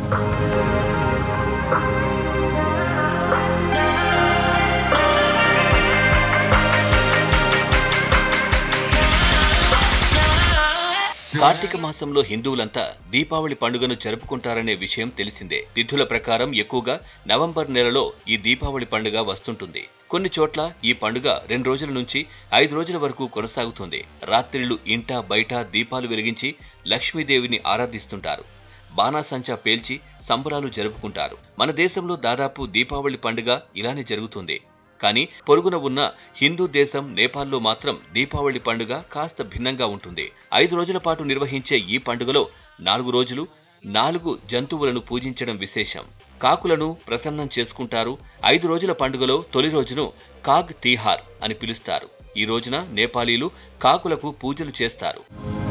కార్తీక మాసంలో హిందువులంతా దీపావళి పండుగను జరుపుకుంటారనే విషయం తెలిసిందే తిథుల ప్రకారం ఎక్కువగా నవంబర్ నెలలో ఈ దీపావళి పండుగ వస్తుంటుంది కొన్ని చోట్ల ఈ పండుగ రెండు రోజుల నుంచి ఐదు రోజుల వరకు కొనసాగుతుంది రాత్రిళ్లు ఇంట బయట దీపాలు వెలిగించి లక్ష్మీదేవిని ఆరాధిస్తుంటారు బాణాసంచా పేల్చి సంబరాలు జరుపుకుంటారు మన దేశంలో దాదాపు దీపావళి పండుగ ఇలానే జరుగుతుంది కానీ పొరుగున ఉన్న హిందూ దేశం నేపాల్లో మాత్రం దీపావళి పండుగ కాస్త భిన్నంగా ఉంటుంది ఐదు రోజుల పాటు నిర్వహించే ఈ పండుగలో నాలుగు రోజులు నాలుగు జంతువులను పూజించడం విశేషం కాకులను ప్రసన్నం చేసుకుంటారు ఐదు రోజుల పండుగలో తొలి రోజును కాగ్ తీహార్ అని పిలుస్తారు ఈ రోజున నేపాలీలు కాకులకు పూజలు చేస్తారు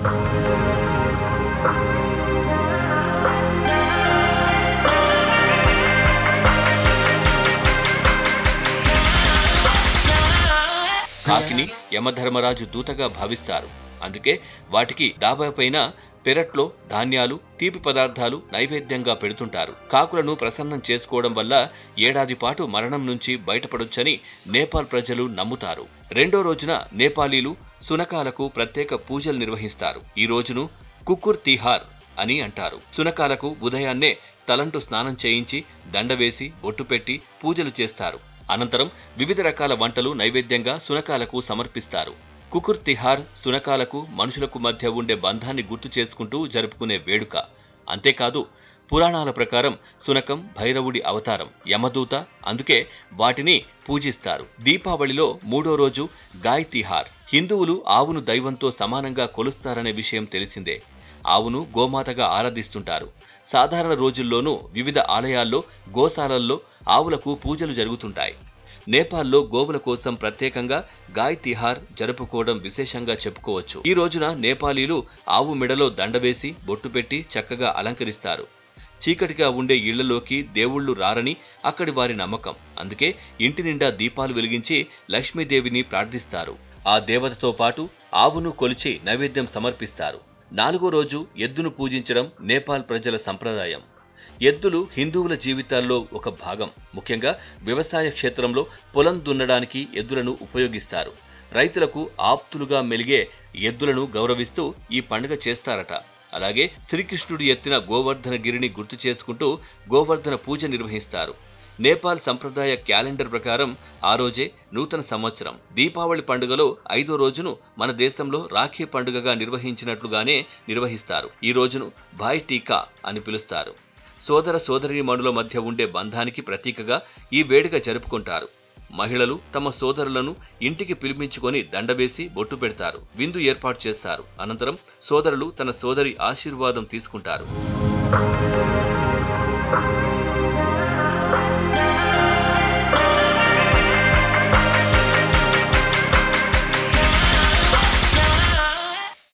కాకిని యమధర్మరాజు దూతగా భావిస్తారు అందుకే వాటికి డాబా పైన పెరట్లో ధాన్యాలు తీపి పదార్థాలు నైవేద్యంగా పెడుతుంటారు కాకులను ప్రసన్నం చేసుకోవడం వల్ల ఏడాది పాటు మరణం నుంచి బయటపడొచ్చని నేపాల్ ప్రజలు నమ్ముతారు రెండో రోజున నేపాలీలు సునకాలకు ప్రత్యేక పూజలు నిర్వహిస్తారు ఈ రోజును కుక్కుర్ తిహార్ అని అంటారు సునకాలకు ఉదయాన్నే తలంటు స్నానం చేయించి దండ వేసి బొట్టు పెట్టి పూజలు చేస్తారు అనంతరం వివిధ రకాల వంటలు నైవేద్యంగా సునకాలకు సమర్పిస్తారు కుకుర్ తిహార్ సునకాలకు మనుషులకు మధ్య ఉండే బంధాన్ని గుర్తు చేసుకుంటూ జరుపుకునే వేడుక అంతేకాదు పురాణాల ప్రకారం సునకం భైరవుడి అవతారం యమదూత అందుకే వాటిని పూజిస్తారు దీపావళిలో మూడో రోజు గాయ్ తిహార్ హిందువులు ఆవును దైవంతో సమానంగా కొలుస్తారనే విషయం తెలిసిందే ఆవును గోమాతగా ఆరాధిస్తుంటారు సాధారణ రోజుల్లోనూ వివిధ ఆలయాల్లో గోశాలల్లో ఆవులకు పూజలు జరుగుతుంటాయి నేపాల్లో గోవుల కోసం ప్రత్యేకంగా గాయ్ తిహార్ జరుపుకోవడం విశేషంగా చెప్పుకోవచ్చు ఈ రోజున నేపాలీలు ఆవు మెడలో దండవేసి బొట్టు పెట్టి చక్కగా అలంకరిస్తారు చీకటిగా ఉండే ఇళ్లలోకి దేవుళ్లు రారని అక్కడి వారి నమ్మకం అందుకే ఇంటి నిండా దీపాలు వెలిగించి లక్ష్మీదేవిని ప్రార్థిస్తారు ఆ దేవతతో పాటు ఆవును కొలిచి నైవేద్యం సమర్పిస్తారు నాలుగో రోజు ఎద్దును పూజించడం నేపాల్ ప్రజల సంప్రదాయం ఎద్దులు హిందువుల జీవితాల్లో ఒక భాగం ముఖ్యంగా వ్యవసాయ క్షేత్రంలో పొలం దున్నడానికి ఎద్దులను ఉపయోగిస్తారు రైతులకు ఆప్తులుగా మెలిగే ఎద్దులను గౌరవిస్తూ ఈ పండుగ చేస్తారట అలాగే శ్రీకృష్ణుడు ఎత్తిన గోవర్ధన గిరిని గుర్తు చేసుకుంటూ గోవర్ధన పూజ నిర్వహిస్తారు నేపాల్ సంప్రదాయ క్యాలెండర్ ప్రకారం ఆ రోజే నూతన సంవత్సరం దీపావళి పండుగలో ఐదో రోజును మన దేశంలో రాఖీ పండుగగా నిర్వహించినట్లుగానే నిర్వహిస్తారు ఈ రోజును భాయ్ టీకా అని పిలుస్తారు సోదర సోదరీమణుల మధ్య ఉండే బంధానికి ప్రతీకగా ఈ వేడుక జరుపుకుంటారు మహిళలు తమ సోదరులను ఇంటికి పిలిపించుకొని దండవేసి బొట్టు పెడతారు విందు ఏర్పాటు చేస్తారు అనంతరం సోదరులు తన సోదరి ఆశీర్వాదం తీసుకుంటారు